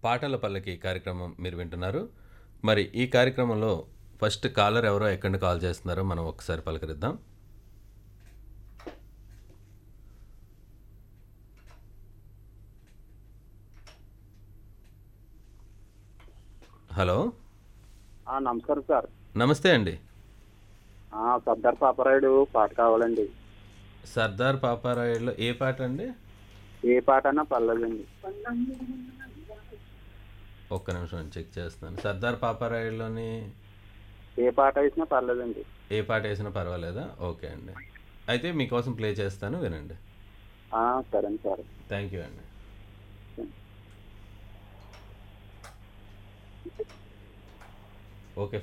పాటల పల్లకి కార్యక్రమం మీరు వింటున్నారు మరి ఈ కార్యక్రమంలో ఫస్ట్ కాలర్ ఎవరో ఎక్కడి నుండి కాల్ చేస్తున్నారో మనం ఒకసారి పలకరిద్దాం హలో ఆ, నమస్కారం సార్ నమస్తే అండి ఆ, సర్దార్ పాపరాయుడు పాట కావాలండి సర్దార్ పాపారాయుడులో ఏ పాట అండి ఏ పాట అన్నా పర్లేదండి ఒక్క నిమిషం చెక్ చేస్తున్నాను సర్దార్ పాపారాయుడులోని ఏ పాట వేసినా పర్లేదండి ఏ పాట వేసినా పర్వాలేదా ఓకే అండి అయితే మీకోసం ప్లే చేస్తాను వినండి ఆ, సరే సార్ థ్యాంక్ యూ అండి ఓకే